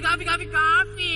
Coffee coffee coffee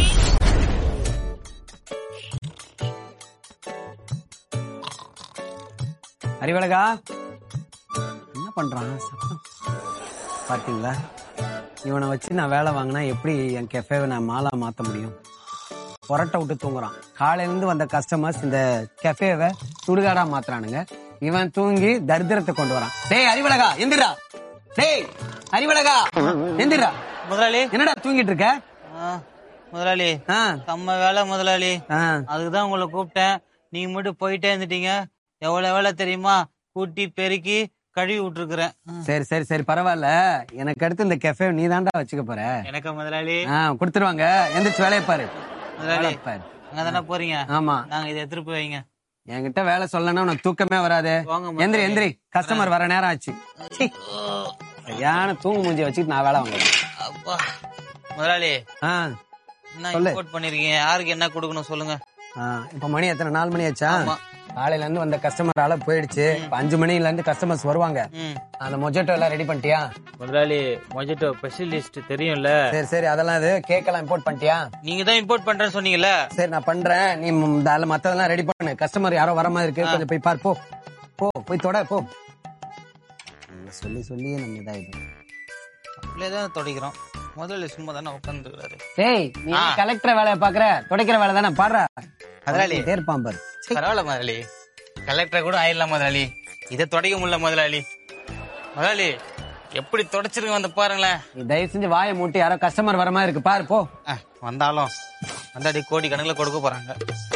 அறிவழகா என்ன பண்றான் சத்தம் பாத்தீங்களா இவனை வச்சு நான் வேலை வாங்கினா எப்படி என் கெஃபேவை நான் மாலா மாத்த முடியும் புரட்ட விட்டு தூங்குறான் காலையில இருந்து வந்த கஸ்டமர்ஸ் இந்த கெஃபேவை சுடுகாடா மாத்துறானுங்க இவன் தூங்கி தரித்திரத்தை கொண்டு வரான் டேய் அறிவழகா எந்திரா டேய் அறிவழகா எந்திரா முதலாளி என்னடா தூங்கிட்டு இருக்க ஆ, முதலாளி ஆ, செம்ம வேலை முதலாளி ஆ. அதுக்குதான் உங்களை கூப்பிட்டேன் நீங்க மட்டும் போயிட்டே இருந்துட்டீங்க எவ்வளவு வேலை தெரியுமா கூட்டி பெருக்கி கழுவி விட்டுருக்குறேன் சரி சரி சரி பரவாயில்ல எனக்கு அடுத்து இந்த கெஃபே நீ தான்டா வச்சுக்க போற எனக்கா முதலாளி ஆ, கொடுத்துருவாங்க எந்திரிச்சு வேலையை பாரு முதலாளி வேலையை பாரு அங்க தானே போறீங்க ஆமா நாங்க இதை எடுத்துட்டு போய் வைங்க என்கிட்ட வேலை சொல்லனா உனக்கு தூக்கமே வராது வாங்க முதலாளி. எந்திரி எந்திரி கஸ்டமர் வர நேரம் ஆச்சு சீ. சரியான தூங்கு மூஞ்சி வச்சுட்டு நான் வேலை வாங்குறேன் அப்பா முதலாளி ஆ, என்ன சொல்லு. இம்போர்ட் பண்ணிருக்கீங்க யாருக்கு என்ன கொடுக்கணும் சொல்லுங்க ஆ, இப்ப மணி எத்தனை நாலு மணி ஆச்சா ஆமா. காலையில இருந்து வந்த கஸ்டமர் ஆள போயிடுச்சு இப்ப அஞ்சு மணில இருந்து கஸ்டமர்ஸ் வருவாங்க ம் அந்த மொஜெட்டோ எல்லாம் ரெடி பண்ணிட்டியா முதலாளி மொஜிட்டோ ஸ்பெஷலிஸ்ட் தெரியும்ல சரி சரி அதெல்லாம் இது கேக் எல்லாம் இம்போர்ட் பண்ணிட்டியா நீங்க தான் இம்போர்ட் பண்றேன்னு சொன்னீங்கல்ல சரி நான் பண்றேன் நீ ம், இந்த அதுல மத்ததெல்லாம் ரெடி பண்ணு கஸ்டமர் யாரோ வர மாதிரி இருக்கு கொஞ்சம் போய் பார் போ போ போய் தொட போ சொல்லி சொல்லி நம்ம இதாயிடும் அப்படியே தான் துடைக்கிறோம் முதலாளி சும்மா தானே உட்காந்துருக்காரு டேய் நீ கலெக்டர் வேலையை பாக்குற துடைக்கிற வேலை தானே பாடுற முதலாளி. இருப்பான் பாரு பரவாயில்ல முதலாளி கலெக்டர் கூட ஆயிடலாம் முதலாளி இதை துடைக்க முடியல முதலாளி முதலாளி எப்படி துடைச்சிருக்க வந்து பாருங்களேன் நீ தயவு செஞ்சு வாயை மூட்டி யாரோ கஸ்டமர் வர மாதிரி இருக்கு பாரு போ அஹ், வந்தாலும் வந்தாடி கோடி கணக்குல கொடுக்க போறாங்க